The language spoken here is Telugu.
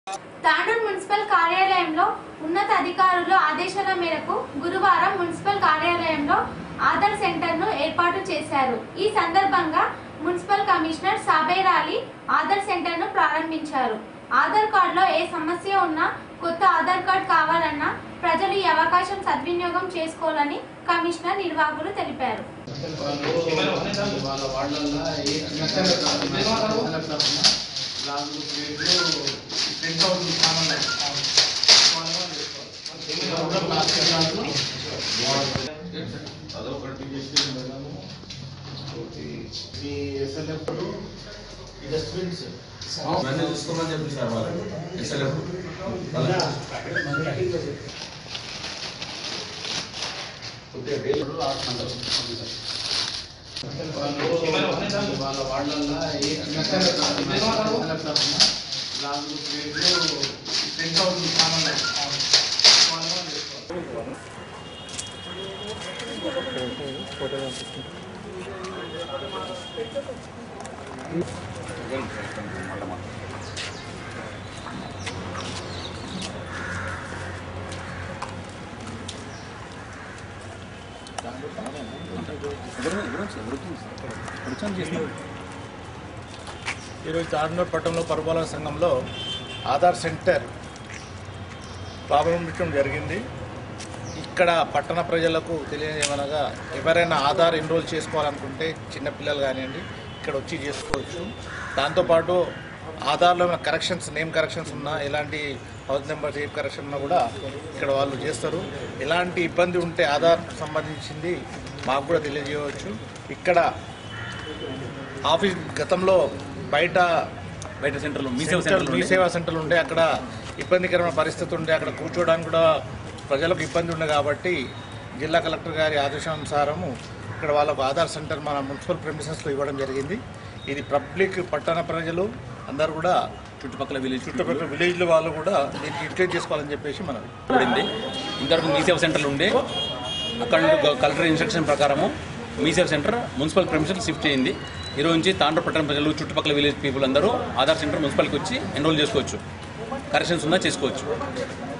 తాండూరు మున్సిపల్ కార్యాలయంలో ఉన్నత అధికారుల ఆదేశాల మేరకు గురువారం మున్సిపల్ కార్యాలయంలో ఆధార్ సెంటర్ ను ఏర్పాటు చేశారు ఈ సందర్భంగా municipal commissioner Sabair Ali Aadhaar centre ను ప్రారంభించారు ఆధార్ కార్డులో ఏ సమస్య ఉన్నా కొత్త ఆధార్ కార్డ్ కావాలన్నా ప్రజలు ఈ అవకాశం సద్వినియోగం చేసుకోవాలని కమిషనర్ నిర్వాహకులు తెలిపారు వాళ్ళ వాళ్ళల్లో ఏ చిన్న చిన్న లాగులు ప్లేట్లు ప్రింట్ అవుట్ సామాన్లు అదొకటి చేసి మేడము ఈ ఎస్ఎల్ఎఫ్ ఈ డస్ట్బిన్స్ ఇవన్నీ చూసుకోమని చెప్పి సార్ వాళ్ళు ఎస్ఎల్ఎఫ్ వాళ్ళ వాళ్ళల్లో ఏ చిన్న చిన్న లాగులు ప్లేట్లు ప్రింట్ అవుట్ సామాన్లు ఈరోజు చార్నూర్ పట్టణంలో పరిపాలన సంఘంలో ఆధార్ సెంటర్ ప్రారంభించడం జరిగింది ఇక్కడ పట్టణ ప్రజలకు తెలియజేయమనగా ఎవరైనా ఆధార్ ఎన్రోల్ చేసుకోవాలనుకుంటే చిన్నపిల్లలు కానివ్వండి ఇక్కడ వచ్చి చేసుకోవచ్చు దాంతోపాటు ఆధార్లో ఏమైనా కరెక్షన్స్ నేమ్ కరెక్షన్స్ ఉన్నా ఎలాంటి హౌస్ నెంబర్ సేఫ్ కరెక్షన్ ఉన్నా కూడా ఇక్కడ వాళ్ళు చేస్తారు ఎలాంటి ఇబ్బంది ఉంటే ఆధార్ సంబంధించింది మాకు కూడా తెలియజేయవచ్చు ఇక్కడ ఆఫీస్ గతంలో బయట బయట సెంటర్లో మీ సేవ సెంటర్ సెంటర్లో మీ సేవా సెంటర్లు ఉండే అక్కడ ఇబ్బందికరమైన పరిస్థితి ఉండే అక్కడ కూర్చోవడానికి కూడా ప్రజలకు ఇబ్బంది ఉండే కాబట్టి జిల్లా కలెక్టర్ గారి ఆదేశానుసారము ఇక్కడ వాళ్ళకు ఆధార్ సెంటర్ మన మున్సిపల్ ప్రెమిసెస్లో ఇవ్వడం జరిగింది ఇది పబ్లిక్ పట్టణ ప్రజలు అందరూ కూడా చుట్టుపక్కల విలేజ్ చుట్టుపక్కల విలేజ్ల వాళ్ళు కూడా దీనికి యూటిలైజ్ చేసుకోవాలని చెప్పేసి మనం పడింది ఇంతవరకు మీ సేవ సెంటర్లు ఉండే అక్కడ నుండి గ- కలెక్టర్ ఇన్స్ట్రక్షన్ ప్రకారము మీ సేవ సెంటర్ మున్సిపల్ ప్రెమిసెస్ షిఫ్ట్ అయింది ఈ రోజు నుంచి తాండ్ర పట్టణ ప్రజలు చుట్టుపక్కల విలేజ్ పీపుల్ అందరూ ఆధార్ సెంటర్ మున్సిపల్కి వచ్చి ఎన్రోల్ చేసుకోవచ్చు కరెక్షన్స్ ఉన్నా చేసుకోవచ్చు